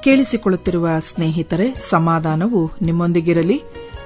ಕೇಳಿಸಿಕೊಳ್ಳುತ್ತಿರುವ ಸ್ನೇಹಿತರೆ ಸಮಾಧಾನವು ನಿಮ್ಮೊಂದಿಗಿರಲಿ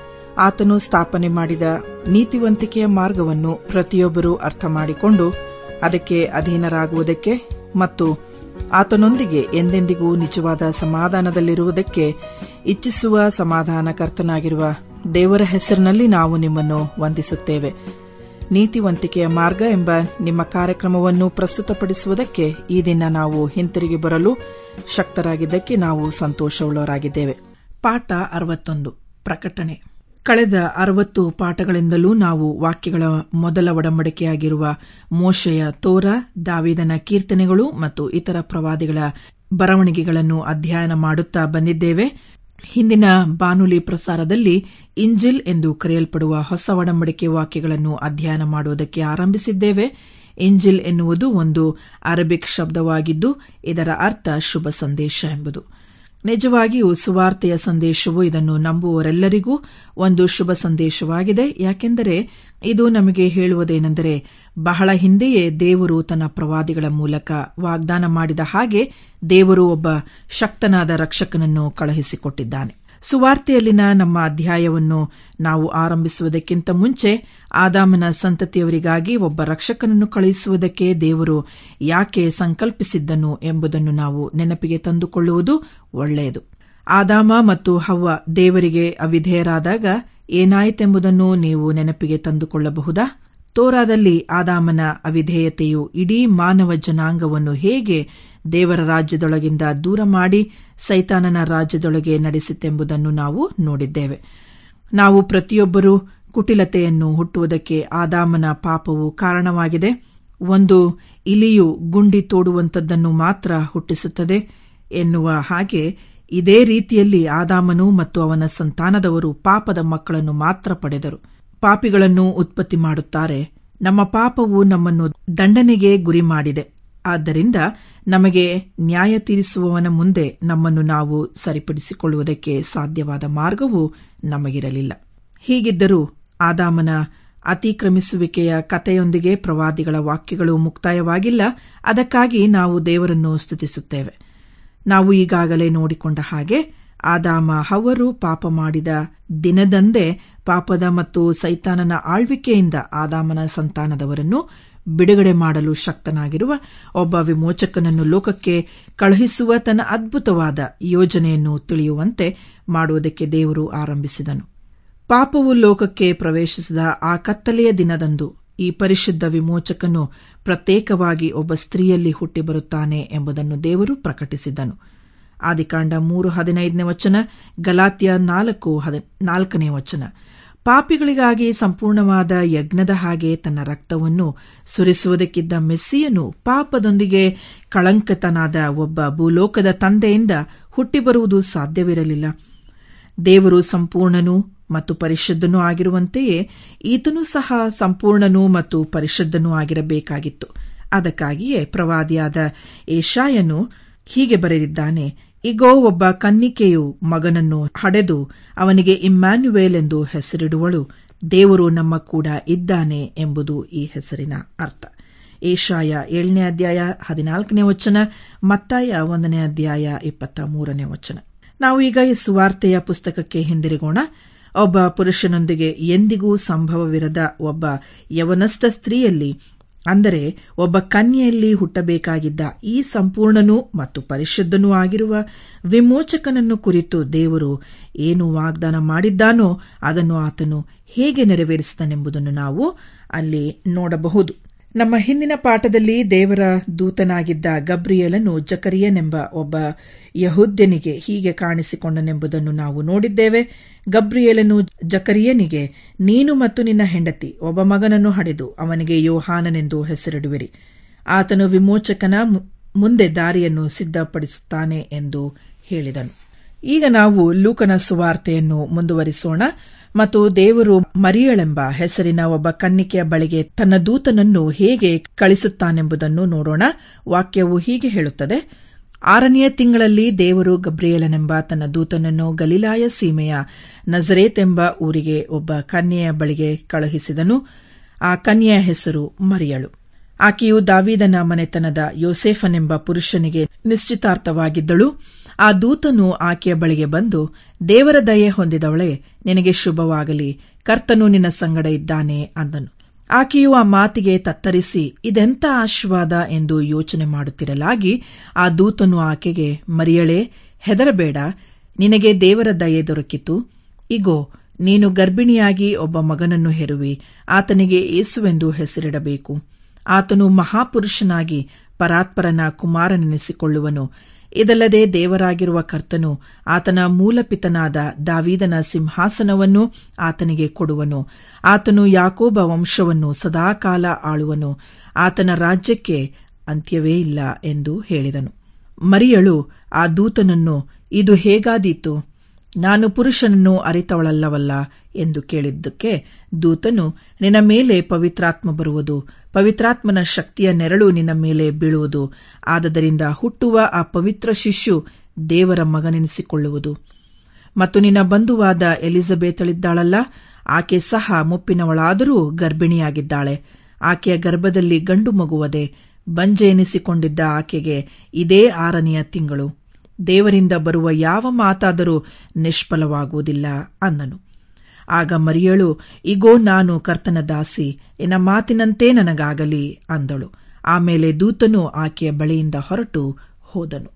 ಆತನು ಸ್ಥಾಪನೆ ಮಾಡಿದ ನೀತಿವಂತಿಕೆಯ ಮಾರ್ಗವನ್ನು ಪ್ರತಿಯೊಬ್ಬರೂ ಅರ್ಥ ಮಾಡಿಕೊಂಡು ಅದಕ್ಕೆ ಅಧೀನರಾಗುವುದಕ್ಕೆ ಮತ್ತು ಆತನೊಂದಿಗೆ ಎಂದೆಂದಿಗೂ ನಿಜವಾದ ಸಮಾಧಾನದಲ್ಲಿರುವುದಕ್ಕೆ ಇಚ್ಛಿಸುವ ಸಮಾಧಾನಕರ್ತನಾಗಿರುವ ದೇವರ ಹೆಸರಿನಲ್ಲಿ ನಾವು ನಿಮ್ಮನ್ನು ವಂದಿಸುತ್ತೇವೆ ನೀತಿವಂತಿಕೆಯ ಮಾರ್ಗ ಎಂಬ ನಿಮ್ಮ ಕಾರ್ಯಕ್ರಮವನ್ನು ಪ್ರಸ್ತುತಪಡಿಸುವುದಕ್ಕೆ ಈ ದಿನ ನಾವು ಹಿಂತಿರುಗಿ ಬರಲು ಶಕ್ತರಾಗಿದ್ದಕ್ಕೆ ನಾವು ಸಂತೋಷವುಳ್ಳವರಾಗಿದ್ದೇವೆ ಪಾಠ ಅರವತ್ತೊಂದು ಪ್ರಕಟಣೆ ಕಳೆದ ಅರವತ್ತು ಪಾಠಗಳಿಂದಲೂ ನಾವು ವಾಕ್ಯಗಳ ಮೊದಲ ಒಡಂಬಡಿಕೆಯಾಗಿರುವ ಮೋಶೆಯ ತೋರ ದಾವಿದನ ಕೀರ್ತನೆಗಳು ಮತ್ತು ಇತರ ಪ್ರವಾದಿಗಳ ಬರವಣಿಗೆಗಳನ್ನು ಅಧ್ಯಯನ ಮಾಡುತ್ತಾ ಬಂದಿದ್ದೇವೆ ಹಿಂದಿನ ಬಾನುಲಿ ಪ್ರಸಾರದಲ್ಲಿ ಇಂಜಿಲ್ ಎಂದು ಕರೆಯಲ್ಪಡುವ ಹೊಸ ಒಡಂಬಡಿಕೆ ವಾಕ್ಯಗಳನ್ನು ಅಧ್ಯಯನ ಮಾಡುವುದಕ್ಕೆ ಆರಂಭಿಸಿದ್ದೇವೆ ಇಂಜಿಲ್ ಎನ್ನುವುದು ಒಂದು ಅರಬಿಕ್ ಶಬ್ದವಾಗಿದ್ದು ಇದರ ಅರ್ಥ ಶುಭ ಸಂದೇಶ ಎಂಬುದು ನಿಜವಾಗಿಯೂ ಸುವಾರ್ತೆಯ ಸಂದೇಶವು ಇದನ್ನು ನಂಬುವವರೆಲ್ಲರಿಗೂ ಒಂದು ಶುಭ ಸಂದೇಶವಾಗಿದೆ ಯಾಕೆಂದರೆ ಇದು ನಮಗೆ ಹೇಳುವುದೇನೆಂದರೆ ಬಹಳ ಹಿಂದೆಯೇ ದೇವರು ತನ್ನ ಪ್ರವಾದಿಗಳ ಮೂಲಕ ವಾಗ್ದಾನ ಮಾಡಿದ ಹಾಗೆ ದೇವರು ಒಬ್ಬ ಶಕ್ತನಾದ ರಕ್ಷಕನನ್ನು ಕಳುಹಿಸಿಕೊಟ್ಟಿದ್ದಾನೆ ಸುವಾರ್ತೆಯಲ್ಲಿನ ನಮ್ಮ ಅಧ್ಯಾಯವನ್ನು ನಾವು ಆರಂಭಿಸುವುದಕ್ಕಿಂತ ಮುಂಚೆ ಆದಾಮನ ಸಂತತಿಯವರಿಗಾಗಿ ಒಬ್ಬ ರಕ್ಷಕನನ್ನು ಕಳುಹಿಸುವುದಕ್ಕೆ ದೇವರು ಯಾಕೆ ಸಂಕಲ್ಪಿಸಿದ್ದನು ಎಂಬುದನ್ನು ನಾವು ನೆನಪಿಗೆ ತಂದುಕೊಳ್ಳುವುದು ಒಳ್ಳೆಯದು ಆದಾಮ ಮತ್ತು ಹವ್ವ ದೇವರಿಗೆ ಅವಿಧೇಯರಾದಾಗ ಏನಾಯಿತೆಂಬುದನ್ನು ನೀವು ನೆನಪಿಗೆ ತಂದುಕೊಳ್ಳಬಹುದಾ ತೋರಾದಲ್ಲಿ ಆದಾಮನ ಅವಿಧೇಯತೆಯು ಇಡೀ ಮಾನವ ಜನಾಂಗವನ್ನು ಹೇಗೆ ದೇವರ ರಾಜ್ಯದೊಳಗಿಂದ ದೂರ ಮಾಡಿ ಸೈತಾನನ ರಾಜ್ಯದೊಳಗೆ ನಡೆಸಿತೆಂಬುದನ್ನು ನಾವು ನೋಡಿದ್ದೇವೆ ನಾವು ಪ್ರತಿಯೊಬ್ಬರೂ ಕುಟಿಲತೆಯನ್ನು ಹುಟ್ಟುವುದಕ್ಕೆ ಆದಾಮನ ಪಾಪವು ಕಾರಣವಾಗಿದೆ ಒಂದು ಇಲಿಯು ಗುಂಡಿ ತೋಡುವಂತದ್ದನ್ನು ಮಾತ್ರ ಹುಟ್ಟಿಸುತ್ತದೆ ಎನ್ನುವ ಹಾಗೆ ಇದೇ ರೀತಿಯಲ್ಲಿ ಆದಾಮನು ಮತ್ತು ಅವನ ಸಂತಾನದವರು ಪಾಪದ ಮಕ್ಕಳನ್ನು ಮಾತ್ರ ಪಡೆದರು ಪಾಪಿಗಳನ್ನು ಉತ್ಪತ್ತಿ ಮಾಡುತ್ತಾರೆ ನಮ್ಮ ಪಾಪವು ನಮ್ಮನ್ನು ದಂಡನೆಗೆ ಗುರಿ ಮಾಡಿದೆ ಆದ್ದರಿಂದ ನಮಗೆ ನ್ಯಾಯ ತೀರಿಸುವವನ ಮುಂದೆ ನಮ್ಮನ್ನು ನಾವು ಸರಿಪಡಿಸಿಕೊಳ್ಳುವುದಕ್ಕೆ ಸಾಧ್ಯವಾದ ಮಾರ್ಗವೂ ನಮಗಿರಲಿಲ್ಲ ಹೀಗಿದ್ದರೂ ಆದಾಮನ ಅತಿಕ್ರಮಿಸುವಿಕೆಯ ಕಥೆಯೊಂದಿಗೆ ಪ್ರವಾದಿಗಳ ವಾಕ್ಯಗಳು ಮುಕ್ತಾಯವಾಗಿಲ್ಲ ಅದಕ್ಕಾಗಿ ನಾವು ದೇವರನ್ನು ಸ್ತುತಿಸುತ್ತೇವೆ ನಾವು ಈಗಾಗಲೇ ನೋಡಿಕೊಂಡ ಹಾಗೆ ಆದಾಮ ಹವರು ಪಾಪ ಮಾಡಿದ ದಿನದಂದೇ ಪಾಪದ ಮತ್ತು ಸೈತಾನನ ಆಳ್ವಿಕೆಯಿಂದ ಆದಾಮನ ಸಂತಾನದವರನ್ನು ಬಿಡುಗಡೆ ಮಾಡಲು ಶಕ್ತನಾಗಿರುವ ಒಬ್ಬ ವಿಮೋಚಕನನ್ನು ಲೋಕಕ್ಕೆ ಕಳುಹಿಸುವ ತನ್ನ ಅದ್ಭುತವಾದ ಯೋಜನೆಯನ್ನು ತಿಳಿಯುವಂತೆ ಮಾಡುವುದಕ್ಕೆ ದೇವರು ಆರಂಭಿಸಿದನು ಪಾಪವು ಲೋಕಕ್ಕೆ ಪ್ರವೇಶಿಸಿದ ಆ ಕತ್ತಲೆಯ ದಿನದಂದು ಈ ಪರಿಶುದ್ಧ ವಿಮೋಚಕನು ಪ್ರತ್ಯೇಕವಾಗಿ ಒಬ್ಬ ಸ್ತ್ರೀಯಲ್ಲಿ ಹುಟ್ಟಿ ಬರುತ್ತಾನೆ ಎಂಬುದನ್ನು ದೇವರು ಪ್ರಕಟಿಸಿದನು ಆದಿಕಾಂಡ ಮೂರು ಹದಿನೈದನೇ ವಚನ ಗಲಾತ್ಯ ನಾಲ್ಕು ನಾಲ್ಕನೇ ವಚನ ಪಾಪಿಗಳಿಗಾಗಿ ಸಂಪೂರ್ಣವಾದ ಯಜ್ಞದ ಹಾಗೆ ತನ್ನ ರಕ್ತವನ್ನು ಸುರಿಸುವುದಕ್ಕಿದ್ದ ಮೆಸ್ಸಿಯನು ಪಾಪದೊಂದಿಗೆ ಕಳಂಕತನಾದ ಒಬ್ಬ ಭೂಲೋಕದ ತಂದೆಯಿಂದ ಹುಟ್ಟಿಬರುವುದು ಸಾಧ್ಯವಿರಲಿಲ್ಲ ದೇವರು ಸಂಪೂರ್ಣನೂ ಮತ್ತು ಪರಿಶುದ್ಧನೂ ಆಗಿರುವಂತೆಯೇ ಈತನೂ ಸಹ ಸಂಪೂರ್ಣನೂ ಮತ್ತು ಪರಿಶುದ್ಧನೂ ಆಗಿರಬೇಕಾಗಿತ್ತು ಅದಕ್ಕಾಗಿಯೇ ಪ್ರವಾದಿಯಾದ ಏಷಾಯನು ಹೀಗೆ ಬರೆದಿದ್ದಾನೆ ಇಗೋ ಒಬ್ಬ ಕನ್ನಿಕೆಯು ಮಗನನ್ನು ಹಡೆದು ಅವನಿಗೆ ಇಮ್ಯಾನ್ಯುವೇಲ್ ಎಂದು ಹೆಸರಿಡುವಳು ದೇವರು ನಮ್ಮ ಕೂಡ ಇದ್ದಾನೆ ಎಂಬುದು ಈ ಹೆಸರಿನ ಅರ್ಥ ಏಷಾಯ ಏಳನೇ ಅಧ್ಯಾಯ ಹದಿನಾಲ್ಕನೇ ವಚನ ಮತ್ತಾಯ ಒಂದನೇ ಅಧ್ಯಾಯ ಇಪ್ಪತ್ತ ಮೂರನೇ ವಚನ ನಾವು ಈಗ ಈ ಸುವಾರ್ತೆಯ ಪುಸ್ತಕಕ್ಕೆ ಹಿಂದಿರುಗೋಣ ಒಬ್ಬ ಪುರುಷನೊಂದಿಗೆ ಎಂದಿಗೂ ಸಂಭವವಿರದ ಒಬ್ಬ ಯವನಸ್ಥ ಸ್ತ್ರೀಯಲ್ಲಿ ಅಂದರೆ ಒಬ್ಬ ಕನ್ಯೆಯಲ್ಲಿ ಹುಟ್ಟಬೇಕಾಗಿದ್ದ ಈ ಸಂಪೂರ್ಣನೂ ಮತ್ತು ಪರಿಶುದ್ಧನೂ ಆಗಿರುವ ವಿಮೋಚಕನನ್ನು ಕುರಿತು ದೇವರು ಏನು ವಾಗ್ದಾನ ಮಾಡಿದ್ದಾನೋ ಅದನ್ನು ಆತನು ಹೇಗೆ ನೆರವೇರಿಸಿದನೆಂಬುದನ್ನು ನಾವು ಅಲ್ಲಿ ನೋಡಬಹುದು ನಮ್ಮ ಹಿಂದಿನ ಪಾಠದಲ್ಲಿ ದೇವರ ದೂತನಾಗಿದ್ದ ಗಬ್ರಿಯಲನು ಜಕರಿಯನೆಂಬ ಒಬ್ಬ ಯಹುದ್ಯನಿಗೆ ಹೀಗೆ ಕಾಣಿಸಿಕೊಂಡನೆಂಬುದನ್ನು ನಾವು ನೋಡಿದ್ದೇವೆ ಗಬ್ರಿಯಲನು ಜಕರಿಯನಿಗೆ ನೀನು ಮತ್ತು ನಿನ್ನ ಹೆಂಡತಿ ಒಬ್ಬ ಮಗನನ್ನು ಹಡೆದು ಅವನಿಗೆ ಯೋಹಾನನೆಂದು ಹೆಸರಿಡುವಿರಿ ಆತನು ವಿಮೋಚಕನ ಮುಂದೆ ದಾರಿಯನ್ನು ಸಿದ್ಧಪಡಿಸುತ್ತಾನೆ ಎಂದು ಹೇಳಿದನು ಈಗ ನಾವು ಲೂಕನ ಸುವಾರ್ತೆಯನ್ನು ಮುಂದುವರಿಸೋಣ ಮತ್ತು ದೇವರು ಮರಿಯಳೆಂಬ ಹೆಸರಿನ ಒಬ್ಬ ಕನ್ನಿಕೆಯ ಬಳಿಗೆ ತನ್ನ ದೂತನನ್ನು ಹೇಗೆ ಕಳಿಸುತ್ತಾನೆಂಬುದನ್ನು ನೋಡೋಣ ವಾಕ್ಯವು ಹೀಗೆ ಹೇಳುತ್ತದೆ ಆರನೆಯ ತಿಂಗಳಲ್ಲಿ ದೇವರು ಗಬ್ರಿಯಲನೆಂಬ ತನ್ನ ದೂತನನ್ನು ಗಲಿಲಾಯ ಸೀಮೆಯ ನಜರೇತ್ ಎಂಬ ಊರಿಗೆ ಒಬ್ಬ ಕನ್ಯೆಯ ಬಳಿಗೆ ಕಳುಹಿಸಿದನು ಆ ಕನ್ಯೆಯ ಹೆಸರು ಮರಿಯಳು ಆಕೆಯು ದಾವೀದನ ಮನೆತನದ ಯೋಸೇಫನೆಂಬ ಪುರುಷನಿಗೆ ನಿಶ್ಚಿತಾರ್ಥವಾಗಿದ್ದಳು ಆ ದೂತನು ಆಕೆಯ ಬಳಿಗೆ ಬಂದು ದೇವರ ದಯೆ ಹೊಂದಿದವಳೆ ನಿನಗೆ ಶುಭವಾಗಲಿ ಕರ್ತನು ನಿನ್ನ ಸಂಗಡ ಇದ್ದಾನೆ ಅಂದನು ಆಕೆಯು ಆ ಮಾತಿಗೆ ತತ್ತರಿಸಿ ಇದೆಂಥ ಆಶೀರ್ವಾದ ಎಂದು ಯೋಚನೆ ಮಾಡುತ್ತಿರಲಾಗಿ ಆ ದೂತನು ಆಕೆಗೆ ಮರಿಯಳೆ ಹೆದರಬೇಡ ನಿನಗೆ ದೇವರ ದಯೆ ದೊರಕಿತು ಇಗೋ ನೀನು ಗರ್ಭಿಣಿಯಾಗಿ ಒಬ್ಬ ಮಗನನ್ನು ಹೆರುವಿ ಆತನಿಗೆ ಏಸುವೆಂದು ಹೆಸರಿಡಬೇಕು ಆತನು ಮಹಾಪುರುಷನಾಗಿ ಪರಾತ್ಪರನ ಕುಮಾರನೆನಿಸಿಕೊಳ್ಳುವನು ಇದಲ್ಲದೆ ದೇವರಾಗಿರುವ ಕರ್ತನು ಆತನ ಮೂಲಪಿತನಾದ ದಾವೀದನ ಸಿಂಹಾಸನವನ್ನು ಆತನಿಗೆ ಕೊಡುವನು ಆತನು ಯಾಕೋಬ ವಂಶವನ್ನು ಸದಾಕಾಲ ಆಳುವನು ಆತನ ರಾಜ್ಯಕ್ಕೆ ಅಂತ್ಯವೇ ಇಲ್ಲ ಎಂದು ಹೇಳಿದನು ಮರಿಯಳು ಆ ದೂತನನ್ನು ಇದು ಹೇಗಾದೀತು ನಾನು ಪುರುಷನನ್ನು ಅರಿತವಳಲ್ಲವಲ್ಲ ಎಂದು ಕೇಳಿದ್ದಕ್ಕೆ ದೂತನು ನಿನ್ನ ಮೇಲೆ ಪವಿತ್ರಾತ್ಮ ಬರುವುದು ಪವಿತ್ರಾತ್ಮನ ಶಕ್ತಿಯ ನೆರಳು ನಿನ್ನ ಮೇಲೆ ಬೀಳುವುದು ಆದದರಿಂದ ಹುಟ್ಟುವ ಆ ಪವಿತ್ರ ಶಿಶು ದೇವರ ಮಗನೆನಿಸಿಕೊಳ್ಳುವುದು ಮತ್ತು ನಿನ್ನ ಬಂಧುವಾದ ಎಲಿಜಬೆತಳಿದ್ದಾಳಲ್ಲ ಆಕೆ ಸಹ ಮುಪ್ಪಿನವಳಾದರೂ ಗರ್ಭಿಣಿಯಾಗಿದ್ದಾಳೆ ಆಕೆಯ ಗರ್ಭದಲ್ಲಿ ಗಂಡು ಮಗುವದೆ ಬಂಜೆ ಎನಿಸಿಕೊಂಡಿದ್ದ ಆಕೆಗೆ ಇದೇ ಆರನೆಯ ತಿಂಗಳು ದೇವರಿಂದ ಬರುವ ಯಾವ ಮಾತಾದರೂ ನಿಷ್ಫಲವಾಗುವುದಿಲ್ಲ ಅನ್ನನು ಆಗ ಮರಿಯಳು ಇಗೋ ನಾನು ಕರ್ತನ ದಾಸಿ ನಿನ್ನ ಮಾತಿನಂತೆ ನನಗಾಗಲಿ ಅಂದಳು ಆಮೇಲೆ ದೂತನು ಆಕೆಯ ಬಳಿಯಿಂದ ಹೊರಟು ಹೋದನು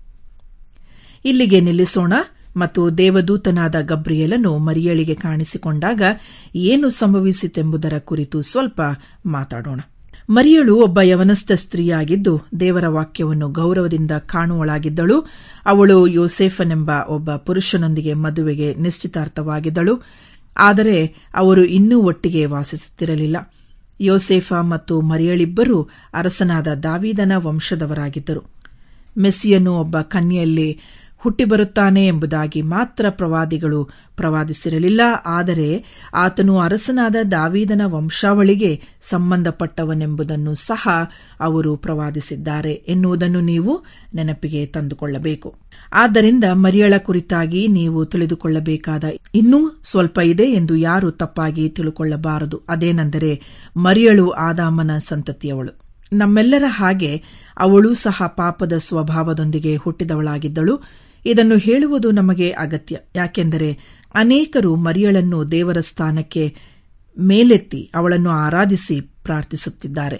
ಇಲ್ಲಿಗೆ ನಿಲ್ಲಿಸೋಣ ಮತ್ತು ದೇವದೂತನಾದ ಗಬ್ರಿಯಲನು ಮರಿಯಳಿಗೆ ಕಾಣಿಸಿಕೊಂಡಾಗ ಏನು ಸಂಭವಿಸಿತೆಂಬುದರ ಕುರಿತು ಸ್ವಲ್ಪ ಮಾತಾಡೋಣ ಮರಿಯಳು ಒಬ್ಬ ಯವನಸ್ಥ ಸ್ತ್ರೀಯಾಗಿದ್ದು ದೇವರ ವಾಕ್ಯವನ್ನು ಗೌರವದಿಂದ ಕಾಣುವಳಾಗಿದ್ದಳು ಅವಳು ಯೋಸೇಫನೆಂಬ ಒಬ್ಬ ಪುರುಷನೊಂದಿಗೆ ಮದುವೆಗೆ ನಿಶ್ಚಿತಾರ್ಥವಾಗಿದ್ದಳು ಆದರೆ ಅವರು ಇನ್ನೂ ಒಟ್ಟಿಗೆ ವಾಸಿಸುತ್ತಿರಲಿಲ್ಲ ಯೋಸೇಫ ಮತ್ತು ಮರಿಯಳಿಬ್ಬರೂ ಅರಸನಾದ ದಾವೀದನ ವಂಶದವರಾಗಿದ್ದರು ಮೆಸ್ಸಿಯನು ಒಬ್ಬ ಕನ್ಯೆಯಲ್ಲಿ ಹುಟ್ಟಿಬರುತ್ತಾನೆ ಎಂಬುದಾಗಿ ಮಾತ್ರ ಪ್ರವಾದಿಗಳು ಪ್ರವಾದಿಸಿರಲಿಲ್ಲ ಆದರೆ ಆತನು ಅರಸನಾದ ದಾವೀದನ ವಂಶಾವಳಿಗೆ ಸಂಬಂಧಪಟ್ಟವನೆಂಬುದನ್ನು ಸಹ ಅವರು ಪ್ರವಾದಿಸಿದ್ದಾರೆ ಎನ್ನುವುದನ್ನು ನೀವು ನೆನಪಿಗೆ ತಂದುಕೊಳ್ಳಬೇಕು ಆದ್ದರಿಂದ ಮರಿಯಳ ಕುರಿತಾಗಿ ನೀವು ತಿಳಿದುಕೊಳ್ಳಬೇಕಾದ ಇನ್ನೂ ಸ್ವಲ್ಪ ಇದೆ ಎಂದು ಯಾರು ತಪ್ಪಾಗಿ ತಿಳುಕೊಳ್ಳಬಾರದು ಅದೇನೆಂದರೆ ಮರಿಯಳು ಆದಾಮನ ಸಂತತಿಯವಳು ನಮ್ಮೆಲ್ಲರ ಹಾಗೆ ಅವಳೂ ಸಹ ಪಾಪದ ಸ್ವಭಾವದೊಂದಿಗೆ ಹುಟ್ಟಿದವಳಾಗಿದ್ದಳು ಇದನ್ನು ಹೇಳುವುದು ನಮಗೆ ಅಗತ್ಯ ಯಾಕೆಂದರೆ ಅನೇಕರು ಮರಿಯಳನ್ನು ದೇವರ ಸ್ಥಾನಕ್ಕೆ ಮೇಲೆತ್ತಿ ಅವಳನ್ನು ಆರಾಧಿಸಿ ಪ್ರಾರ್ಥಿಸುತ್ತಿದ್ದಾರೆ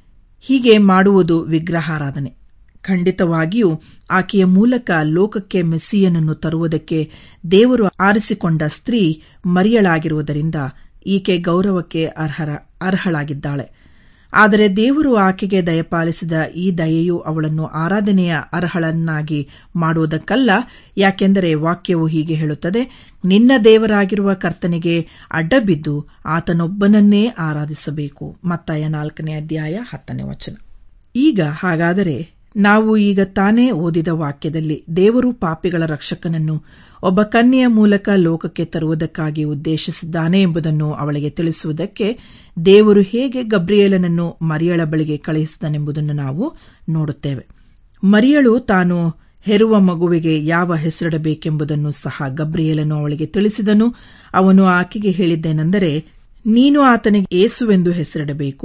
ಹೀಗೆ ಮಾಡುವುದು ವಿಗ್ರಹಾರಾಧನೆ ಖಂಡಿತವಾಗಿಯೂ ಆಕೆಯ ಮೂಲಕ ಲೋಕಕ್ಕೆ ಮೆಸ್ಸಿಯನನ್ನು ತರುವುದಕ್ಕೆ ದೇವರು ಆರಿಸಿಕೊಂಡ ಸ್ತ್ರೀ ಮರಿಯಳಾಗಿರುವುದರಿಂದ ಈಕೆ ಗೌರವಕ್ಕೆ ಅರ್ಹರ ಅರ್ಹಳಾಗಿದ್ದಾಳೆ ಆದರೆ ದೇವರು ಆಕೆಗೆ ದಯಪಾಲಿಸಿದ ಈ ದಯೆಯು ಅವಳನ್ನು ಆರಾಧನೆಯ ಅರ್ಹಳನ್ನಾಗಿ ಮಾಡುವುದಕ್ಕಲ್ಲ ಯಾಕೆಂದರೆ ವಾಕ್ಯವು ಹೀಗೆ ಹೇಳುತ್ತದೆ ನಿನ್ನ ದೇವರಾಗಿರುವ ಕರ್ತನಿಗೆ ಅಡ್ಡಬಿದ್ದು ಆತನೊಬ್ಬನನ್ನೇ ಆರಾಧಿಸಬೇಕು ಮತ್ತಾಯ ನಾಲ್ಕನೇ ಅಧ್ಯಾಯ ಹತ್ತನೇ ವಚನ ಈಗ ಹಾಗಾದರೆ ನಾವು ಈಗ ತಾನೇ ಓದಿದ ವಾಕ್ಯದಲ್ಲಿ ದೇವರು ಪಾಪಿಗಳ ರಕ್ಷಕನನ್ನು ಒಬ್ಬ ಕನ್ಯೆಯ ಮೂಲಕ ಲೋಕಕ್ಕೆ ತರುವುದಕ್ಕಾಗಿ ಉದ್ದೇಶಿಸಿದ್ದಾನೆ ಎಂಬುದನ್ನು ಅವಳಿಗೆ ತಿಳಿಸುವುದಕ್ಕೆ ದೇವರು ಹೇಗೆ ಗಬ್ರಿಯೇಲನನ್ನು ಮರಿಯಳ ಬಳಿಗೆ ಕಳುಹಿಸಿದನೆಂಬುದನ್ನು ನಾವು ನೋಡುತ್ತೇವೆ ಮರಿಯಳು ತಾನು ಹೆರುವ ಮಗುವಿಗೆ ಯಾವ ಹೆಸರಿಡಬೇಕೆಂಬುದನ್ನು ಸಹ ಗಬ್ರಿಯೇಲನು ಅವಳಿಗೆ ತಿಳಿಸಿದನು ಅವನು ಆಕೆಗೆ ಹೇಳಿದ್ದೇನೆಂದರೆ ನೀನು ಆತನಿಗೆ ಏಸುವೆಂದು ಹೆಸರಿಡಬೇಕು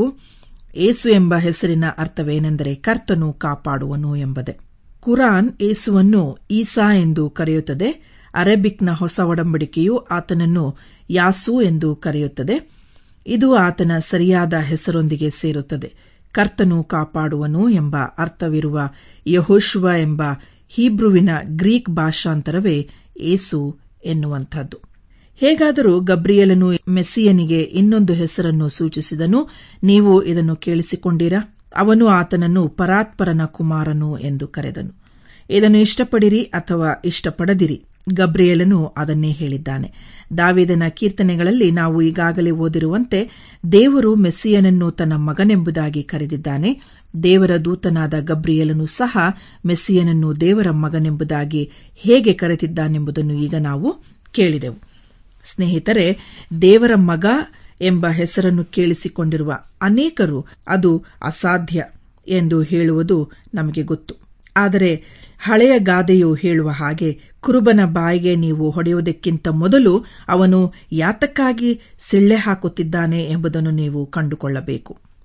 ಏಸು ಎಂಬ ಹೆಸರಿನ ಅರ್ಥವೇನೆಂದರೆ ಕರ್ತನು ಕಾಪಾಡುವನು ಎಂಬುದೇ ಕುರಾನ್ ಏಸುವನ್ನು ಈಸಾ ಎಂದು ಕರೆಯುತ್ತದೆ ಅರೇಬಿಕ್ನ ಹೊಸ ಒಡಂಬಡಿಕೆಯು ಆತನನ್ನು ಯಾಸು ಎಂದು ಕರೆಯುತ್ತದೆ ಇದು ಆತನ ಸರಿಯಾದ ಹೆಸರೊಂದಿಗೆ ಸೇರುತ್ತದೆ ಕರ್ತನು ಕಾಪಾಡುವನು ಎಂಬ ಅರ್ಥವಿರುವ ಯಹೋಶುವ ಎಂಬ ಹೀಬ್ರುವಿನ ಗ್ರೀಕ್ ಭಾಷಾಂತರವೇ ಏಸು ಎನ್ನುವಂಥದ್ದು ಹೇಗಾದರೂ ಗಬ್ರಿಯಲನು ಮೆಸ್ಸಿಯನಿಗೆ ಇನ್ನೊಂದು ಹೆಸರನ್ನು ಸೂಚಿಸಿದನು ನೀವು ಇದನ್ನು ಕೇಳಿಸಿಕೊಂಡಿರಾ ಅವನು ಆತನನ್ನು ಪರಾತ್ಪರನ ಕುಮಾರನು ಎಂದು ಕರೆದನು ಇದನ್ನು ಇಷ್ಟಪಡಿರಿ ಅಥವಾ ಇಷ್ಟಪಡದಿರಿ ಗಬ್ರಿಯಲನು ಅದನ್ನೇ ಹೇಳಿದ್ದಾನೆ ದಾವಿದನ ಕೀರ್ತನೆಗಳಲ್ಲಿ ನಾವು ಈಗಾಗಲೇ ಓದಿರುವಂತೆ ದೇವರು ಮೆಸ್ಸಿಯನನ್ನು ತನ್ನ ಮಗನೆಂಬುದಾಗಿ ಕರೆದಿದ್ದಾನೆ ದೇವರ ದೂತನಾದ ಗಬ್ರಿಯಲನು ಸಹ ಮೆಸ್ಸಿಯನನ್ನು ದೇವರ ಮಗನೆಂಬುದಾಗಿ ಹೇಗೆ ಕರೆತಿದ್ದಾನೆಂಬುದನ್ನು ಈಗ ನಾವು ಕೇಳಿದೆವು ಸ್ನೇಹಿತರೆ ದೇವರ ಮಗ ಎಂಬ ಹೆಸರನ್ನು ಕೇಳಿಸಿಕೊಂಡಿರುವ ಅನೇಕರು ಅದು ಅಸಾಧ್ಯ ಎಂದು ಹೇಳುವುದು ನಮಗೆ ಗೊತ್ತು ಆದರೆ ಹಳೆಯ ಗಾದೆಯು ಹೇಳುವ ಹಾಗೆ ಕುರುಬನ ಬಾಯಿಗೆ ನೀವು ಹೊಡೆಯುವುದಕ್ಕಿಂತ ಮೊದಲು ಅವನು ಯಾತಕ್ಕಾಗಿ ಸಿಳ್ಳೆ ಹಾಕುತ್ತಿದ್ದಾನೆ ಎಂಬುದನ್ನು ನೀವು ಕಂಡುಕೊಳ್ಳಬೇಕು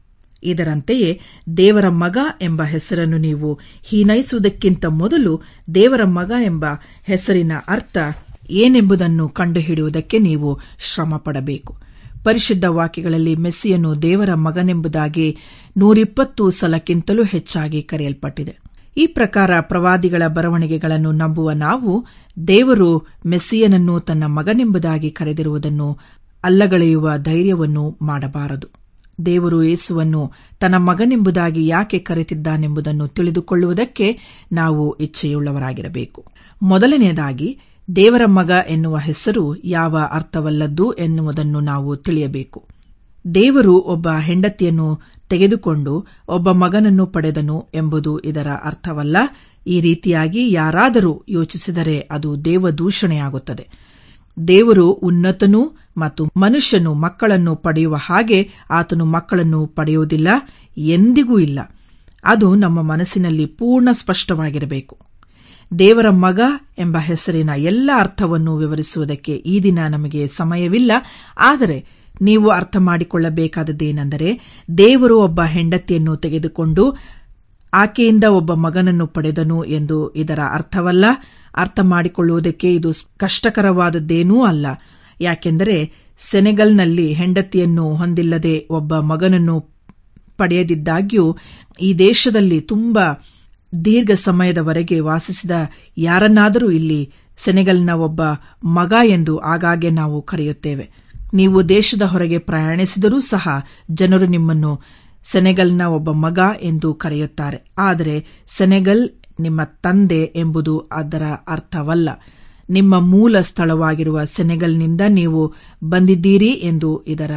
ಇದರಂತೆಯೇ ದೇವರ ಮಗ ಎಂಬ ಹೆಸರನ್ನು ನೀವು ಹೀನೈಸುವುದಕ್ಕಿಂತ ಮೊದಲು ದೇವರ ಮಗ ಎಂಬ ಹೆಸರಿನ ಅರ್ಥ ಏನೆಂಬುದನ್ನು ಕಂಡುಹಿಡಿಯುವುದಕ್ಕೆ ನೀವು ಶ್ರಮ ಪಡಬೇಕು ಪರಿಶುದ್ಧ ವಾಕ್ಯಗಳಲ್ಲಿ ಮೆಸ್ಸಿಯನ್ನು ದೇವರ ಮಗನೆಂಬುದಾಗಿ ನೂರಿಪ್ಪತ್ತು ಸಲಕ್ಕಿಂತಲೂ ಹೆಚ್ಚಾಗಿ ಕರೆಯಲ್ಪಟ್ಟಿದೆ ಈ ಪ್ರಕಾರ ಪ್ರವಾದಿಗಳ ಬರವಣಿಗೆಗಳನ್ನು ನಂಬುವ ನಾವು ದೇವರು ಮೆಸ್ಸಿಯನನ್ನು ತನ್ನ ಮಗನೆಂಬುದಾಗಿ ಕರೆದಿರುವುದನ್ನು ಅಲ್ಲಗಳೆಯುವ ಧೈರ್ಯವನ್ನು ಮಾಡಬಾರದು ದೇವರು ಯೇಸುವನ್ನು ತನ್ನ ಮಗನೆಂಬುದಾಗಿ ಯಾಕೆ ಕರೆತಿದ್ದಾನೆಂಬುದನ್ನು ತಿಳಿದುಕೊಳ್ಳುವುದಕ್ಕೆ ನಾವು ಇಚ್ಛೆಯುಳ್ಳವರಾಗಿರಬೇಕು ಮೊದಲನೆಯದಾಗಿ ದೇವರ ಮಗ ಎನ್ನುವ ಹೆಸರು ಯಾವ ಅರ್ಥವಲ್ಲದ್ದು ಎನ್ನುವುದನ್ನು ನಾವು ತಿಳಿಯಬೇಕು ದೇವರು ಒಬ್ಬ ಹೆಂಡತಿಯನ್ನು ತೆಗೆದುಕೊಂಡು ಒಬ್ಬ ಮಗನನ್ನು ಪಡೆದನು ಎಂಬುದು ಇದರ ಅರ್ಥವಲ್ಲ ಈ ರೀತಿಯಾಗಿ ಯಾರಾದರೂ ಯೋಚಿಸಿದರೆ ಅದು ದೇವದೂಷಣೆಯಾಗುತ್ತದೆ ದೇವರು ಉನ್ನತನೂ ಮತ್ತು ಮನುಷ್ಯನು ಮಕ್ಕಳನ್ನು ಪಡೆಯುವ ಹಾಗೆ ಆತನು ಮಕ್ಕಳನ್ನು ಪಡೆಯುವುದಿಲ್ಲ ಎಂದಿಗೂ ಇಲ್ಲ ಅದು ನಮ್ಮ ಮನಸ್ಸಿನಲ್ಲಿ ಪೂರ್ಣ ಸ್ಪಷ್ಟವಾಗಿರಬೇಕು ದೇವರ ಮಗ ಎಂಬ ಹೆಸರಿನ ಎಲ್ಲ ಅರ್ಥವನ್ನು ವಿವರಿಸುವುದಕ್ಕೆ ಈ ದಿನ ನಮಗೆ ಸಮಯವಿಲ್ಲ ಆದರೆ ನೀವು ಅರ್ಥ ಮಾಡಿಕೊಳ್ಳಬೇಕಾದದ್ದೇನೆಂದರೆ ದೇವರು ಒಬ್ಬ ಹೆಂಡತಿಯನ್ನು ತೆಗೆದುಕೊಂಡು ಆಕೆಯಿಂದ ಒಬ್ಬ ಮಗನನ್ನು ಪಡೆದನು ಎಂದು ಇದರ ಅರ್ಥವಲ್ಲ ಅರ್ಥ ಮಾಡಿಕೊಳ್ಳುವುದಕ್ಕೆ ಇದು ಕಷ್ಟಕರವಾದದ್ದೇನೂ ಅಲ್ಲ ಯಾಕೆಂದರೆ ಸೆನೆಗಲ್ನಲ್ಲಿ ಹೆಂಡತಿಯನ್ನು ಹೊಂದಿಲ್ಲದೆ ಒಬ್ಬ ಮಗನನ್ನು ಪಡೆಯದಿದ್ದಾಗ್ಯೂ ಈ ದೇಶದಲ್ಲಿ ತುಂಬಾ ದೀರ್ಘ ಸಮಯದವರೆಗೆ ವಾಸಿಸಿದ ಯಾರನ್ನಾದರೂ ಇಲ್ಲಿ ಸೆನೆಗಲ್ನ ಒಬ್ಬ ಮಗ ಎಂದು ಆಗಾಗ್ಗೆ ನಾವು ಕರೆಯುತ್ತೇವೆ ನೀವು ದೇಶದ ಹೊರಗೆ ಪ್ರಯಾಣಿಸಿದರೂ ಸಹ ಜನರು ನಿಮ್ಮನ್ನು ಸೆನೆಗಲ್ನ ಒಬ್ಬ ಮಗ ಎಂದು ಕರೆಯುತ್ತಾರೆ ಆದರೆ ಸೆನೆಗಲ್ ನಿಮ್ಮ ತಂದೆ ಎಂಬುದು ಅದರ ಅರ್ಥವಲ್ಲ ನಿಮ್ಮ ಮೂಲ ಸ್ಥಳವಾಗಿರುವ ಸೆನೆಗಲ್ನಿಂದ ನೀವು ಬಂದಿದ್ದೀರಿ ಎಂದು ಇದರ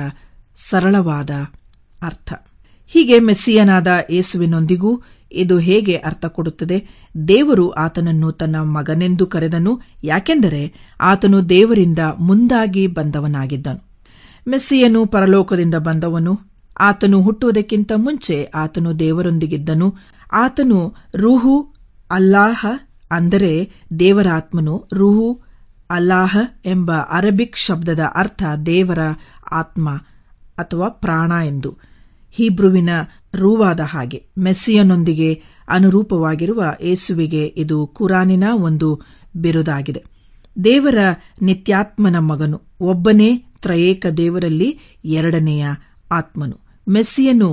ಸರಳವಾದ ಅರ್ಥ ಹೀಗೆ ಮೆಸ್ಸಿಯನಾದ ಯೇಸುವಿನೊಂದಿಗೂ ಇದು ಹೇಗೆ ಅರ್ಥ ಕೊಡುತ್ತದೆ ದೇವರು ಆತನನ್ನು ತನ್ನ ಮಗನೆಂದು ಕರೆದನು ಯಾಕೆಂದರೆ ಆತನು ದೇವರಿಂದ ಮುಂದಾಗಿ ಬಂದವನಾಗಿದ್ದನು ಮೆಸ್ಸಿಯನು ಪರಲೋಕದಿಂದ ಬಂದವನು ಆತನು ಹುಟ್ಟುವುದಕ್ಕಿಂತ ಮುಂಚೆ ಆತನು ದೇವರೊಂದಿಗಿದ್ದನು ಆತನು ರೂಹು ಅಲ್ಲಾಹ ಅಂದರೆ ದೇವರ ಆತ್ಮನು ರೂಹು ಅಲ್ಲಾಹ ಎಂಬ ಅರಬಿಕ್ ಶಬ್ದದ ಅರ್ಥ ದೇವರ ಆತ್ಮ ಅಥವಾ ಪ್ರಾಣ ಎಂದು ಹೀಬ್ರುವಿನ ರೂವಾದ ಹಾಗೆ ಮೆಸ್ಸಿಯನೊಂದಿಗೆ ಅನುರೂಪವಾಗಿರುವ ಏಸುವಿಗೆ ಇದು ಕುರಾನಿನ ಒಂದು ಬಿರುದಾಗಿದೆ ದೇವರ ನಿತ್ಯಾತ್ಮನ ಮಗನು ಒಬ್ಬನೇ ತ್ರಯೇಕ ದೇವರಲ್ಲಿ ಎರಡನೆಯ ಆತ್ಮನು ಮೆಸ್ಸಿಯನು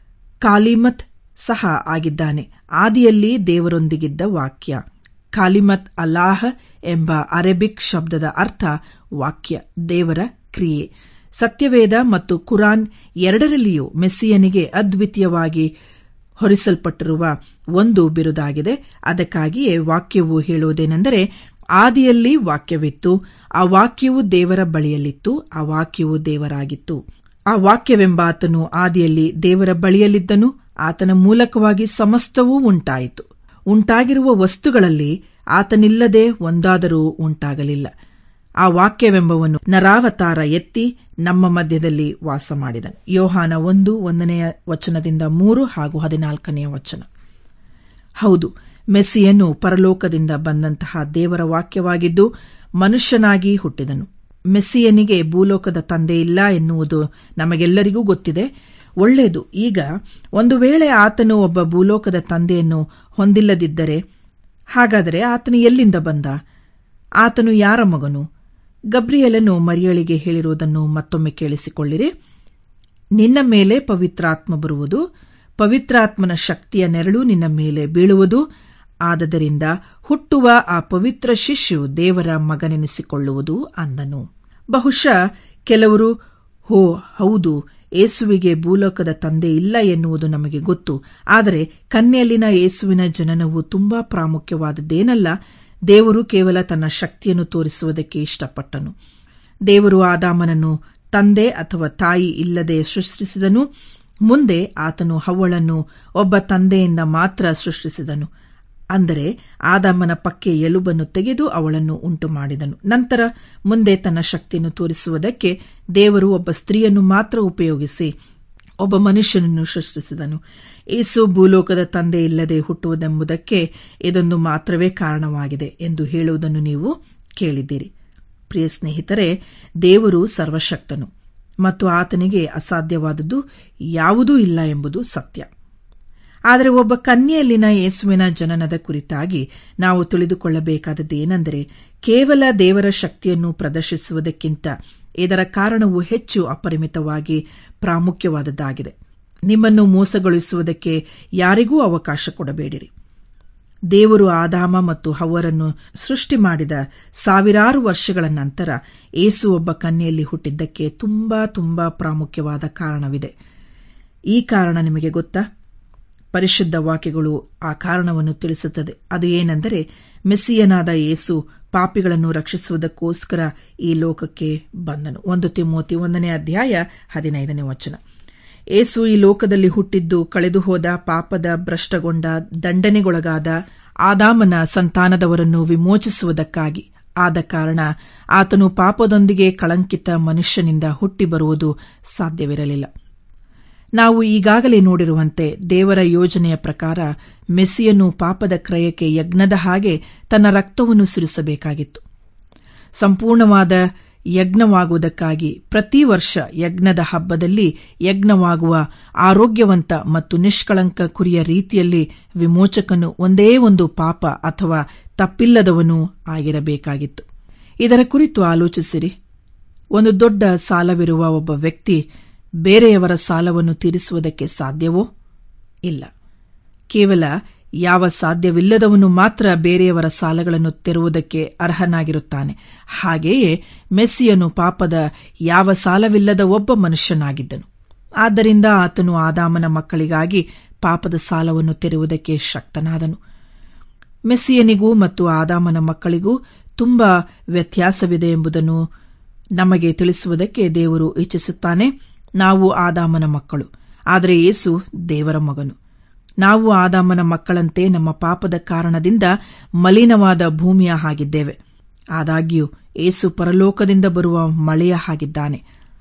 ಕಾಲಿಮತ್ ಸಹ ಆಗಿದ್ದಾನೆ ಆದಿಯಲ್ಲಿ ದೇವರೊಂದಿಗಿದ್ದ ವಾಕ್ಯ ಕಾಲಿಮತ್ ಅಲ್ಲಾಹ ಎಂಬ ಅರೇಬಿಕ್ ಶಬ್ದದ ಅರ್ಥ ವಾಕ್ಯ ದೇವರ ಕ್ರಿಯೆ ಸತ್ಯವೇದ ಮತ್ತು ಕುರಾನ್ ಎರಡರಲ್ಲಿಯೂ ಮೆಸ್ಸಿಯನಿಗೆ ಅದ್ವಿತೀಯವಾಗಿ ಹೊರಿಸಲ್ಪಟ್ಟಿರುವ ಒಂದು ಬಿರುದಾಗಿದೆ ಅದಕ್ಕಾಗಿಯೇ ವಾಕ್ಯವು ಹೇಳುವುದೇನೆಂದರೆ ಆದಿಯಲ್ಲಿ ವಾಕ್ಯವಿತ್ತು ಆ ವಾಕ್ಯವು ದೇವರ ಬಳಿಯಲ್ಲಿತ್ತು ಆ ವಾಕ್ಯವು ದೇವರಾಗಿತ್ತು ಆ ವಾಕ್ಯವೆಂಬ ಆತನು ಆದಿಯಲ್ಲಿ ದೇವರ ಬಳಿಯಲ್ಲಿದ್ದನು ಆತನ ಮೂಲಕವಾಗಿ ಸಮಸ್ತವೂ ಉಂಟಾಯಿತು ಉಂಟಾಗಿರುವ ವಸ್ತುಗಳಲ್ಲಿ ಆತನಿಲ್ಲದೆ ಒಂದಾದರೂ ಉಂಟಾಗಲಿಲ್ಲ ಆ ವಾಕ್ಯವೆಂಬವನು ನರಾವತಾರ ಎತ್ತಿ ನಮ್ಮ ಮಧ್ಯದಲ್ಲಿ ವಾಸ ಮಾಡಿದನು ಯೋಹಾನ ಒಂದು ಒಂದನೆಯ ವಚನದಿಂದ ಮೂರು ಹಾಗೂ ಹದಿನಾಲ್ಕನೆಯ ವಚನ ಹೌದು ಮೆಸ್ಸಿಯನ್ನು ಪರಲೋಕದಿಂದ ಬಂದಂತಹ ದೇವರ ವಾಕ್ಯವಾಗಿದ್ದು ಮನುಷ್ಯನಾಗಿ ಹುಟ್ಟಿದನು ಮೆಸ್ಸಿಯನಿಗೆ ಭೂಲೋಕದ ತಂದೆ ಇಲ್ಲ ಎನ್ನುವುದು ನಮಗೆಲ್ಲರಿಗೂ ಗೊತ್ತಿದೆ ಒಳ್ಳೆಯದು ಈಗ ಒಂದು ವೇಳೆ ಆತನು ಒಬ್ಬ ಭೂಲೋಕದ ತಂದೆಯನ್ನು ಹೊಂದಿಲ್ಲದಿದ್ದರೆ ಹಾಗಾದರೆ ಆತನು ಎಲ್ಲಿಂದ ಬಂದ ಆತನು ಯಾರ ಮಗನು ಗಬ್ರಿಯಲನು ಮರಿಯಳಿಗೆ ಹೇಳಿರುವುದನ್ನು ಮತ್ತೊಮ್ಮೆ ಕೇಳಿಸಿಕೊಳ್ಳಿರಿ ನಿನ್ನ ಮೇಲೆ ಪವಿತ್ರಾತ್ಮ ಬರುವುದು ಪವಿತ್ರಾತ್ಮನ ಶಕ್ತಿಯ ನೆರಳು ನಿನ್ನ ಮೇಲೆ ಬೀಳುವುದು ಆದದರಿಂದ ಹುಟ್ಟುವ ಆ ಪವಿತ್ರ ಶಿಷ್ಯು ದೇವರ ಮಗನೆನಿಸಿಕೊಳ್ಳುವುದು ಅಂದನು ಬಹುಶಃ ಕೆಲವರು ಹೋ ಹೌದು ಏಸುವಿಗೆ ಭೂಲೋಕದ ತಂದೆ ಇಲ್ಲ ಎನ್ನುವುದು ನಮಗೆ ಗೊತ್ತು ಆದರೆ ಕನ್ಯೆಯಲ್ಲಿನ ಏಸುವಿನ ಜನನವು ತುಂಬಾ ಪ್ರಾಮುಖ್ಯವಾದದ್ದೇನಲ್ಲ ದೇವರು ಕೇವಲ ತನ್ನ ಶಕ್ತಿಯನ್ನು ತೋರಿಸುವುದಕ್ಕೆ ಇಷ್ಟಪಟ್ಟನು ದೇವರು ಆದಾಮನನ್ನು ತಂದೆ ಅಥವಾ ತಾಯಿ ಇಲ್ಲದೆ ಸೃಷ್ಟಿಸಿದನು ಮುಂದೆ ಆತನು ಹವ್ವಳನ್ನು ಒಬ್ಬ ತಂದೆಯಿಂದ ಮಾತ್ರ ಸೃಷ್ಟಿಸಿದನು ಅಂದರೆ ಆದಾಮನ ಪಕ್ಕೆ ಎಲುಬನ್ನು ತೆಗೆದು ಅವಳನ್ನು ಉಂಟು ಮಾಡಿದನು ನಂತರ ಮುಂದೆ ತನ್ನ ಶಕ್ತಿಯನ್ನು ತೋರಿಸುವುದಕ್ಕೆ ದೇವರು ಒಬ್ಬ ಸ್ತ್ರೀಯನ್ನು ಮಾತ್ರ ಉಪಯೋಗಿಸಿ ಒಬ್ಬ ಮನುಷ್ಯನನ್ನು ಸೃಷ್ಟಿಸಿದನು ಏಸು ಭೂಲೋಕದ ತಂದೆ ಇಲ್ಲದೆ ಹುಟ್ಟುವುದೆಂಬುದಕ್ಕೆ ಇದೊಂದು ಮಾತ್ರವೇ ಕಾರಣವಾಗಿದೆ ಎಂದು ಹೇಳುವುದನ್ನು ನೀವು ಕೇಳಿದ್ದೀರಿ ಪ್ರಿಯ ಸ್ನೇಹಿತರೆ ದೇವರು ಸರ್ವಶಕ್ತನು ಮತ್ತು ಆತನಿಗೆ ಅಸಾಧ್ಯವಾದುದು ಯಾವುದೂ ಇಲ್ಲ ಎಂಬುದು ಸತ್ಯ ಆದರೆ ಒಬ್ಬ ಕನ್ಯೆಯಲ್ಲಿನ ಯೇಸುವಿನ ಜನನದ ಕುರಿತಾಗಿ ನಾವು ತಿಳಿದುಕೊಳ್ಳಬೇಕಾದದ್ದೇನೆಂದರೆ ಕೇವಲ ದೇವರ ಶಕ್ತಿಯನ್ನು ಪ್ರದರ್ಶಿಸುವುದಕ್ಕಿಂತ ಇದರ ಕಾರಣವು ಹೆಚ್ಚು ಅಪರಿಮಿತವಾಗಿ ಪ್ರಾಮುಖ್ಯವಾದದ್ದಾಗಿದೆ ನಿಮ್ಮನ್ನು ಮೋಸಗೊಳಿಸುವುದಕ್ಕೆ ಯಾರಿಗೂ ಅವಕಾಶ ಕೊಡಬೇಡಿರಿ ದೇವರು ಆದಾಮ ಮತ್ತು ಹವ್ವರನ್ನು ಸೃಷ್ಟಿ ಮಾಡಿದ ಸಾವಿರಾರು ವರ್ಷಗಳ ನಂತರ ಏಸು ಒಬ್ಬ ಕನ್ಯೆಯಲ್ಲಿ ಹುಟ್ಟಿದ್ದಕ್ಕೆ ತುಂಬಾ ತುಂಬಾ ಪ್ರಾಮುಖ್ಯವಾದ ಕಾರಣವಿದೆ ಈ ಕಾರಣ ನಿಮಗೆ ಗೊತ್ತಾ ಪರಿಶುದ್ಧ ವಾಕ್ಯಗಳು ಆ ಕಾರಣವನ್ನು ತಿಳಿಸುತ್ತದೆ ಅದು ಏನೆಂದರೆ ಮೆಸ್ಸಿಯನಾದ ಯೇಸು ಪಾಪಿಗಳನ್ನು ರಕ್ಷಿಸುವುದಕ್ಕೋಸ್ಕರ ಈ ಲೋಕಕ್ಕೆ ಬಂದನು ಒಂದು ತಿಮೋತಿ ಒಂದನೇ ಅಧ್ಯಾಯ ಹದಿನೈದನೇ ವಚನ ಏಸು ಈ ಲೋಕದಲ್ಲಿ ಹುಟ್ಟಿದ್ದು ಕಳೆದು ಹೋದ ಪಾಪದ ಭ್ರಷ್ಟಗೊಂಡ ದಂಡನೆಗೊಳಗಾದ ಆದಾಮನ ಸಂತಾನದವರನ್ನು ವಿಮೋಚಿಸುವುದಕ್ಕಾಗಿ ಆದ ಕಾರಣ ಆತನು ಪಾಪದೊಂದಿಗೆ ಕಳಂಕಿತ ಮನುಷ್ಯನಿಂದ ಹುಟ್ಟಿ ಬರುವುದು ಸಾಧ್ಯವಿರಲಿಲ್ಲ ನಾವು ಈಗಾಗಲೇ ನೋಡಿರುವಂತೆ ದೇವರ ಯೋಜನೆಯ ಪ್ರಕಾರ ಮೆಸ್ಸಿಯನ್ನು ಪಾಪದ ಕ್ರಯಕ್ಕೆ ಯಜ್ಞದ ಹಾಗೆ ತನ್ನ ರಕ್ತವನ್ನು ಸುರಿಸಬೇಕಾಗಿತ್ತು ಸಂಪೂರ್ಣವಾದ ಯಜ್ಞವಾಗುವುದಕ್ಕಾಗಿ ಪ್ರತಿ ವರ್ಷ ಯಜ್ಞದ ಹಬ್ಬದಲ್ಲಿ ಯಜ್ಞವಾಗುವ ಆರೋಗ್ಯವಂತ ಮತ್ತು ನಿಷ್ಕಳಂಕ ಕುರಿಯ ರೀತಿಯಲ್ಲಿ ವಿಮೋಚಕನು ಒಂದೇ ಒಂದು ಪಾಪ ಅಥವಾ ತಪ್ಪಿಲ್ಲದವನೂ ಆಗಿರಬೇಕಾಗಿತ್ತು ಇದರ ಕುರಿತು ಆಲೋಚಿಸಿರಿ ಒಂದು ದೊಡ್ಡ ಸಾಲವಿರುವ ಒಬ್ಬ ವ್ಯಕ್ತಿ ಬೇರೆಯವರ ಸಾಲವನ್ನು ತೀರಿಸುವುದಕ್ಕೆ ಸಾಧ್ಯವೋ ಇಲ್ಲ ಕೇವಲ ಯಾವ ಸಾಧ್ಯವಿಲ್ಲದವನು ಮಾತ್ರ ಬೇರೆಯವರ ಸಾಲಗಳನ್ನು ತೆರುವುದಕ್ಕೆ ಅರ್ಹನಾಗಿರುತ್ತಾನೆ ಹಾಗೆಯೇ ಮೆಸ್ಸಿಯನು ಪಾಪದ ಯಾವ ಸಾಲವಿಲ್ಲದ ಒಬ್ಬ ಮನುಷ್ಯನಾಗಿದ್ದನು ಆದ್ದರಿಂದ ಆತನು ಆದಾಮನ ಮಕ್ಕಳಿಗಾಗಿ ಪಾಪದ ಸಾಲವನ್ನು ತೆರುವುದಕ್ಕೆ ಶಕ್ತನಾದನು ಮೆಸ್ಸಿಯನಿಗೂ ಮತ್ತು ಆದಾಮನ ಮಕ್ಕಳಿಗೂ ತುಂಬಾ ವ್ಯತ್ಯಾಸವಿದೆ ಎಂಬುದನ್ನು ನಮಗೆ ತಿಳಿಸುವುದಕ್ಕೆ ದೇವರು ಇಚ್ಛಿಸುತ್ತಾನೆ ನಾವು ಆದಾಮನ ಮಕ್ಕಳು ಆದರೆ ಯೇಸು ದೇವರ ಮಗನು ನಾವು ಆದಾಮನ ಮಕ್ಕಳಂತೆ ನಮ್ಮ ಪಾಪದ ಕಾರಣದಿಂದ ಮಲಿನವಾದ ಭೂಮಿಯ ಹಾಗಿದ್ದೇವೆ ಆದಾಗ್ಯೂ ಏಸು ಪರಲೋಕದಿಂದ ಬರುವ ಮಳೆಯ ಹಾಗಿದ್ದಾನೆ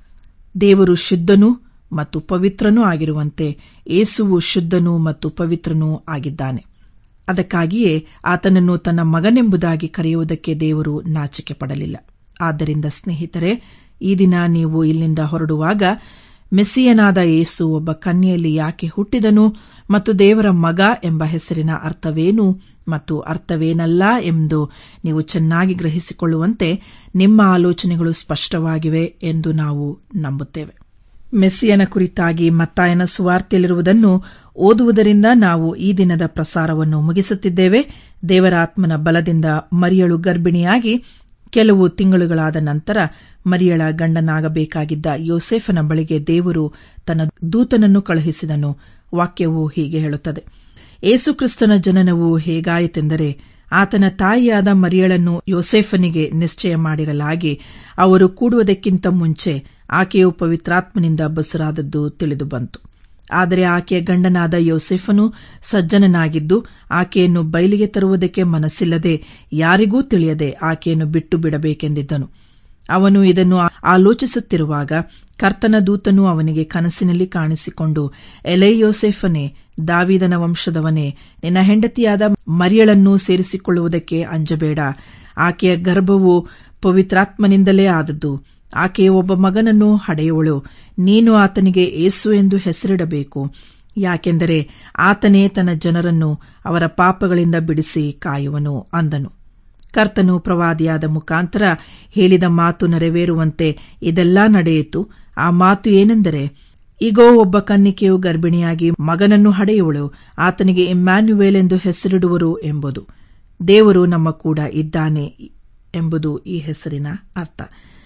ದೇವರು ಶುದ್ಧನೂ ಮತ್ತು ಪವಿತ್ರನೂ ಆಗಿರುವಂತೆ ಏಸುವು ಶುದ್ಧನೂ ಮತ್ತು ಪವಿತ್ರನೂ ಆಗಿದ್ದಾನೆ ಅದಕ್ಕಾಗಿಯೇ ಆತನನ್ನು ತನ್ನ ಮಗನೆಂಬುದಾಗಿ ಕರೆಯುವುದಕ್ಕೆ ದೇವರು ನಾಚಿಕೆ ಪಡಲಿಲ್ಲ ಆದ್ದರಿಂದ ಸ್ನೇಹಿತರೆ ಈ ದಿನ ನೀವು ಇಲ್ಲಿಂದ ಹೊರಡುವಾಗ ಮೆಸ್ಸಿಯನಾದ ಯೇಸು ಒಬ್ಬ ಕನ್ಯೆಯಲ್ಲಿ ಯಾಕೆ ಹುಟ್ಟಿದನು ಮತ್ತು ದೇವರ ಮಗ ಎಂಬ ಹೆಸರಿನ ಅರ್ಥವೇನು ಮತ್ತು ಅರ್ಥವೇನಲ್ಲ ಎಂದು ನೀವು ಚೆನ್ನಾಗಿ ಗ್ರಹಿಸಿಕೊಳ್ಳುವಂತೆ ನಿಮ್ಮ ಆಲೋಚನೆಗಳು ಸ್ಪಷ್ಟವಾಗಿವೆ ಎಂದು ನಾವು ನಂಬುತ್ತೇವೆ ಮೆಸ್ಸಿಯನ ಕುರಿತಾಗಿ ಮತ್ತಾಯನ ಸುವಾರ್ತೆಯಲ್ಲಿರುವುದನ್ನು ಓದುವುದರಿಂದ ನಾವು ಈ ದಿನದ ಪ್ರಸಾರವನ್ನು ಮುಗಿಸುತ್ತಿದ್ದೇವೆ ದೇವರ ಆತ್ಮನ ಬಲದಿಂದ ಮರಿಯಳು ಗರ್ಭಿಣಿಯಾಗಿ ಕೆಲವು ತಿಂಗಳುಗಳಾದ ನಂತರ ಮರಿಯಳ ಗಂಡನಾಗಬೇಕಾಗಿದ್ದ ಯೋಸೆಫನ ಬಳಿಗೆ ದೇವರು ತನ್ನ ದೂತನನ್ನು ಕಳುಹಿಸಿದನು ವಾಕ್ಯವು ಹೀಗೆ ಹೇಳುತ್ತದೆ ಏಸುಕ್ರಿಸ್ತನ ಜನನವು ಹೇಗಾಯಿತೆಂದರೆ ಆತನ ತಾಯಿಯಾದ ಮರಿಯಳನ್ನು ಯೋಸೆಫನಿಗೆ ನಿಶ್ಚಯ ಮಾಡಿರಲಾಗಿ ಅವರು ಕೂಡುವುದಕ್ಕಿಂತ ಮುಂಚೆ ಆಕೆಯು ಪವಿತ್ರಾತ್ಮನಿಂದ ಬಸುರಾದದ್ದು ತಿಳಿದು ಬಂತು ಆದರೆ ಆಕೆಯ ಗಂಡನಾದ ಯೋಸೆಫನು ಸಜ್ಜನನಾಗಿದ್ದು ಆಕೆಯನ್ನು ಬಯಲಿಗೆ ತರುವುದಕ್ಕೆ ಮನಸ್ಸಿಲ್ಲದೆ ಯಾರಿಗೂ ತಿಳಿಯದೆ ಆಕೆಯನ್ನು ಬಿಟ್ಟು ಬಿಡಬೇಕೆಂದಿದ್ದನು ಅವನು ಇದನ್ನು ಆಲೋಚಿಸುತ್ತಿರುವಾಗ ಕರ್ತನ ದೂತನು ಅವನಿಗೆ ಕನಸಿನಲ್ಲಿ ಕಾಣಿಸಿಕೊಂಡು ಎಲೆ ಯೋಸೆಫನೇ ದಾವಿದನ ವಂಶದವನೇ ನಿನ್ನ ಹೆಂಡತಿಯಾದ ಮರಿಯಳನ್ನು ಸೇರಿಸಿಕೊಳ್ಳುವುದಕ್ಕೆ ಅಂಜಬೇಡ ಆಕೆಯ ಗರ್ಭವು ಪವಿತ್ರಾತ್ಮನಿಂದಲೇ ಆದದ್ದು ಆಕೆಯ ಒಬ್ಬ ಮಗನನ್ನು ಹಡೆಯುವಳು ನೀನು ಆತನಿಗೆ ಏಸು ಎಂದು ಹೆಸರಿಡಬೇಕು ಯಾಕೆಂದರೆ ಆತನೇ ತನ್ನ ಜನರನ್ನು ಅವರ ಪಾಪಗಳಿಂದ ಬಿಡಿಸಿ ಕಾಯುವನು ಅಂದನು ಕರ್ತನು ಪ್ರವಾದಿಯಾದ ಮುಖಾಂತರ ಹೇಳಿದ ಮಾತು ನೆರವೇರುವಂತೆ ಇದೆಲ್ಲಾ ನಡೆಯಿತು ಆ ಮಾತು ಏನೆಂದರೆ ಈಗೋ ಒಬ್ಬ ಕನ್ನಿಕೆಯು ಗರ್ಭಿಣಿಯಾಗಿ ಮಗನನ್ನು ಹಡೆಯುವಳು ಆತನಿಗೆ ಇಮ್ಯಾನ್ಯುವೇಲ್ ಎಂದು ಹೆಸರಿಡುವರು ಎಂಬುದು ದೇವರು ನಮ್ಮ ಕೂಡ ಇದ್ದಾನೆ ಎಂಬುದು ಈ ಹೆಸರಿನ ಅರ್ಥ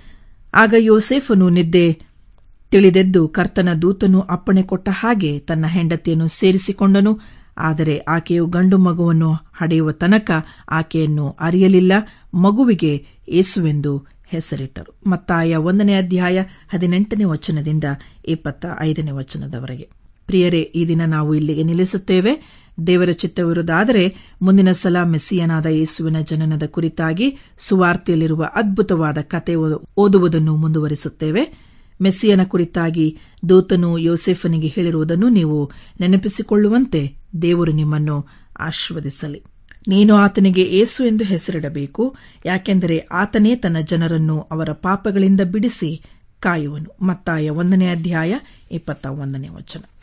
ಆಗ ಯೋಸೇಫನು ನಿದ್ದೆ ತಿಳಿದೆದ್ದು ಕರ್ತನ ದೂತನು ಅಪ್ಪಣೆ ಕೊಟ್ಟ ಹಾಗೆ ತನ್ನ ಹೆಂಡತಿಯನ್ನು ಸೇರಿಸಿಕೊಂಡನು ಆದರೆ ಆಕೆಯು ಗಂಡು ಮಗುವನ್ನು ಹಡೆಯುವ ತನಕ ಆಕೆಯನ್ನು ಅರಿಯಲಿಲ್ಲ ಮಗುವಿಗೆ ಏಸುವೆಂದು ಹೆಸರಿಟ್ಟರು ಮತ್ತಾಯ ಒಂದನೇ ಅಧ್ಯಾಯ ಹದಿನೆಂಟನೇ ವಚನದಿಂದ ಇಪ್ಪತ್ತ ಐದನೇ ವಚನದವರೆಗೆ ಪ್ರಿಯರೇ ಈ ದಿನ ನಾವು ಇಲ್ಲಿಗೆ ನಿಲ್ಲಿಸುತ್ತೇವೆ ದೇವರ ಚಿತ್ತವಿರುವುದಾದರೆ ಮುಂದಿನ ಸಲ ಮೆಸ್ಸಿಯನಾದ ಯೇಸುವಿನ ಜನನದ ಕುರಿತಾಗಿ ಸುವಾರ್ತೆಯಲ್ಲಿರುವ ಅದ್ಭುತವಾದ ಕತೆ ಓದುವುದನ್ನು ಮುಂದುವರಿಸುತ್ತೇವೆ ಮೆಸ್ಸಿಯನ ಕುರಿತಾಗಿ ದೂತನು ಯೋಸೆಫನಿಗೆ ಹೇಳಿರುವುದನ್ನು ನೀವು ನೆನಪಿಸಿಕೊಳ್ಳುವಂತೆ ದೇವರು ನಿಮ್ಮನ್ನು ಆಶೀರ್ವದಿಸಲಿ ನೀನು ಆತನಿಗೆ ಏಸು ಎಂದು ಹೆಸರಿಡಬೇಕು ಯಾಕೆಂದರೆ ಆತನೇ ತನ್ನ ಜನರನ್ನು ಅವರ ಪಾಪಗಳಿಂದ ಬಿಡಿಸಿ ಕಾಯುವನು ಮತ್ತಾಯ ಒಂದನೇ ಅಧ್ಯಾಯ ಇಪ್ಪತ್ತ ಒಂದನೇ ವಚನ